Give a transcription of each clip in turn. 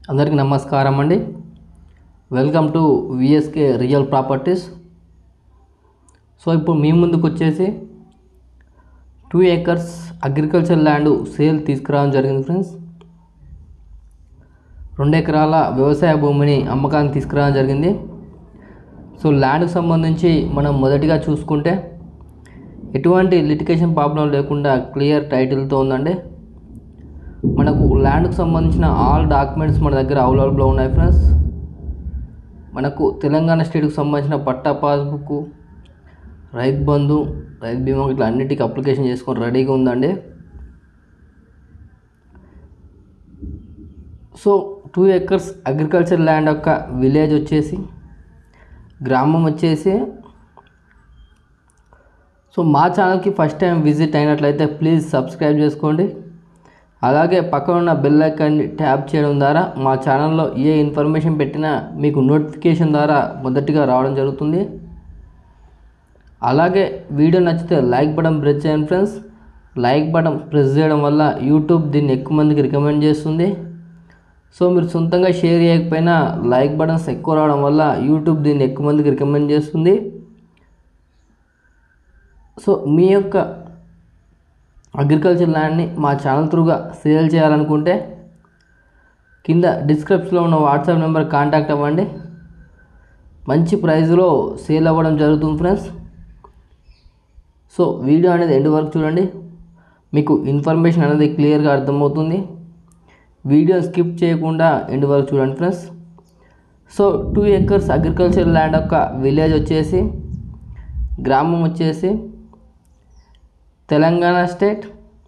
అందరికీ నమస్కారం అండి welcome to VSK real properties so ఇప్పుడు మీ ముందుకు వచ్చేసి two acres agriculture land sale తీసుకురావడం జరిగింది ఫ్రెండ్స్ రెండు ఎకరాల వ్యవసాయ భూమిని అమ్మకానికి తీసుకురావడం జరిగింది సో ల్యాండ్కి సంబంధించి మనం మొదటిగా చూసుకుంటే ఎటువంటి లిటికేషన్ ప్రాబ్లం లేకుండా క్లియర్ టైటిల్తో ఉందండి మనకు ల్యాండ్కి సంబంధించిన ఆల్ డాక్యుమెంట్స్ మన దగ్గర అవైలబుల్లో ఉన్నాయి ఫ్రెండ్స్ మనకు తెలంగాణ స్టేట్కి సంబంధించిన పట్టా పాస్బుక్ రైతు బంధు రైతు బీమా ఇట్లా అన్నిటికీ అప్లికేషన్ చేసుకొని రెడీగా ఉందండి so two acres agriculture land యొక్క విలేజ్ వచ్చేసి గ్రామం వచ్చేసి సో మా ఛానల్కి ఫస్ట్ టైం విజిట్ అయినట్లయితే ప్లీజ్ సబ్స్క్రైబ్ చేసుకోండి అలాగే పక్కన ఉన్న బెల్ ఐకాన్ని ట్యాప్ చేయడం ద్వారా మా ఛానల్లో ఏ ఇన్ఫర్మేషన్ పెట్టినా మీకు నోటిఫికేషన్ ద్వారా మొదటిగా రావడం జరుగుతుంది అలాగే వీడియో నచ్చితే లైక్ బటన్ ప్రెస్ చేయండి ఫ్రెండ్స్ లైక్ బటన్ ప్రెస్ చేయడం వల్ల యూట్యూబ్ దీన్ని ఎక్కువ మందికి రికమెండ్ చేస్తుంది సో మీరు సొంతంగా షేర్ చేయకపోయినా లైక్ బటన్స్ ఎక్కువ రావడం వల్ల యూట్యూబ్ దీన్ని ఎక్కువ మందికి రికమెండ్ చేస్తుంది సో మీ యొక్క అగ్రికల్చర్ ల్యాండ్ని మా ఛానల్ త్రూగా సేల్ చేయాలనుకుంటే కింద డిస్క్రిప్షన్లో ఉన్న వాట్సాప్ నెంబర్ కాంటాక్ట్ అవ్వండి మంచి ప్రైస్లో సేల్ అవ్వడం జరుగుతుంది ఫ్రెండ్స్ సో వీడియో అనేది ఎండ్ వరకు చూడండి మీకు ఇన్ఫర్మేషన్ అనేది క్లియర్గా అర్థమవుతుంది వీడియో స్కిప్ చేయకుండా ఎండ్ వరకు చూడండి friends so two acres agriculture land యొక్క విలేజ్ వచ్చేసి గ్రామం వచ్చేసి తెలంగాణ స్టేట్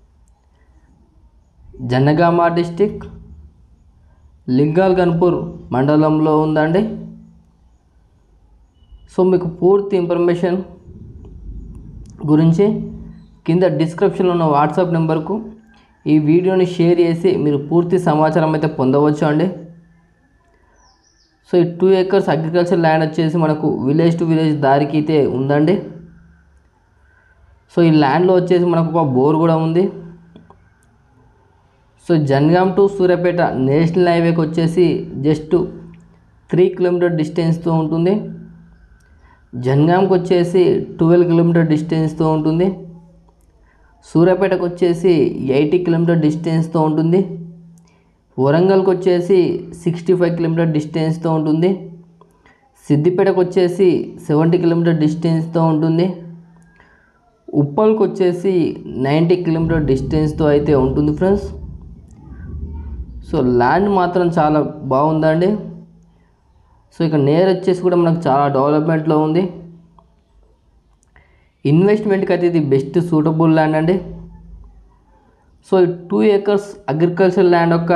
జనగామ డిస్టిక్ లింగాల్ గన్పూర్ మండలంలో ఉందండి సో మీకు పూర్తి ఇన్ఫర్మేషన్ గురించి కింద డిస్క్రిప్షన్లో ఉన్న వాట్సాప్ నెంబర్కు ఈ వీడియోని షేర్ చేసి మీరు పూర్తి సమాచారం అయితే పొందవచ్చు అండి సో ఈ టూ ఏకర్స్ అగ్రికల్చర్ ల్యాండ్ వచ్చేసి మనకు విలేజ్ టు విలేజ్ దారికి అయితే ఉందండి సో ఈ ల్యాండ్లో వచ్చేసి మనకు ఒక బోర్ కూడా ఉంది so Jangaon to Suryapet national హైవేకి వచ్చేసి జస్ట్ త్రీ కిలోమీటర్ డిస్టెన్స్తో ఉంటుంది జన్గాంకి వచ్చేసి ట్వెల్వ్ కిలోమీటర్ డిస్టెన్స్తో ఉంటుంది సూర్యాపేటకు వచ్చేసి ఎయిటీ కిలోమీటర్ డిస్టెన్స్తో ఉంటుంది వరంగల్కి వచ్చేసి సిక్స్టీ ఫైవ్ కిలోమీటర్ డిస్టెన్స్తో ఉంటుంది సిద్దిపేటకు వచ్చేసి సెవెంటీ కిలోమీటర్ డిస్టెన్స్తో ఉంటుంది ఉప్పల్కి వచ్చేసి నైంటీ కిలోమీటర్ డిస్టెన్స్తో అయితే ఉంటుంది ఫ్రెండ్స్ సో ల్యాండ్ మాత్రం చాలా బాగుందండి సో ఇక నేర్ వచ్చేసి కూడా మనకు చాలా డెవలప్మెంట్లో ఉంది ఇన్వెస్ట్మెంట్కి అయితే ఇది బెస్ట్ సూటబుల్ ల్యాండ్ అండి సో ఈ టూ ఏకర్స్ అగ్రికల్చర్ ల్యాండ్ యొక్క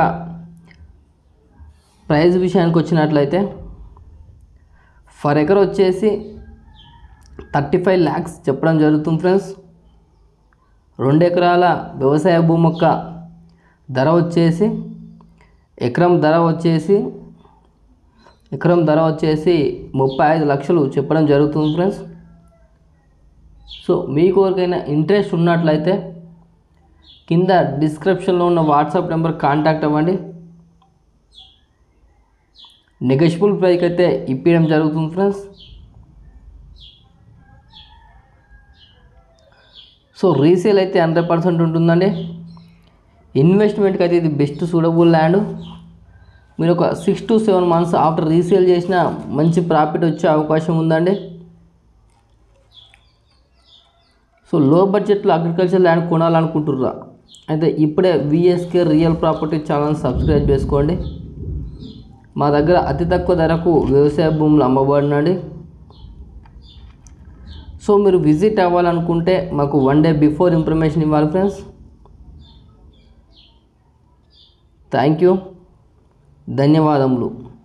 ప్రైస్ విషయానికి వచ్చినట్లయితే ఫర్ ఎకర్ వచ్చేసి థర్టీ ఫైవ్ ల్యాక్స్ చెప్పడం జరుగుతుంది ఫ్రెండ్స్ రెండు ఎకరాల వ్యవసాయ భూమి యొక్క ధర వచ్చేసి ఎకరం ధర వచ్చేసి ఎకరం ధర వచ్చేసి ముప్పై ఐదు లక్షలు చెప్పడం జరుగుతుంది ఫ్రెండ్స్ సో మీకు ఎవరికైనా ఇంట్రెస్ట్ ఉన్నట్లయితే కింద డిస్క్రిప్షన్లో ఉన్న వాట్సాప్ నెంబర్ కాంటాక్ట్ అవ్వండి నెగోషియబుల్ ప్రైస్కి అయితే ఇప్పించడం జరుగుతుంది ఫ్రెండ్స్ సో రీసేల్ అయితే హండ్రెడ్ పర్సెంట్ ఉంటుందండి ఇన్వెస్ట్మెంట్కి అయితే ఇది బెస్ట్ సూటబుల్ ల్యాండ్ మీరు ఒక six to seven months after resale చేసిన మంచి ప్రాఫిట్ వచ్చే అవకాశం ఉందండి సో లో బడ్జెట్లో అగ్రికల్చర్ ల్యాండ్ కొనాలనుకుంటుర్రా అయితే ఇప్పుడే VSK real property channel subscribe చేసుకోండి మా దగ్గర అతి తక్కువ ధరకు వ్యవసాయ భూములు అమ్మబడినండి సో మీరు విజిట్ అవ్వాలనుకుంటే మాకు వన్ డే బిఫోర్ ఇన్ఫర్మేషన్ ఇవ్వాలి ఫ్రెండ్స్ థ్యాంక్ యూ ధన్యవాదములు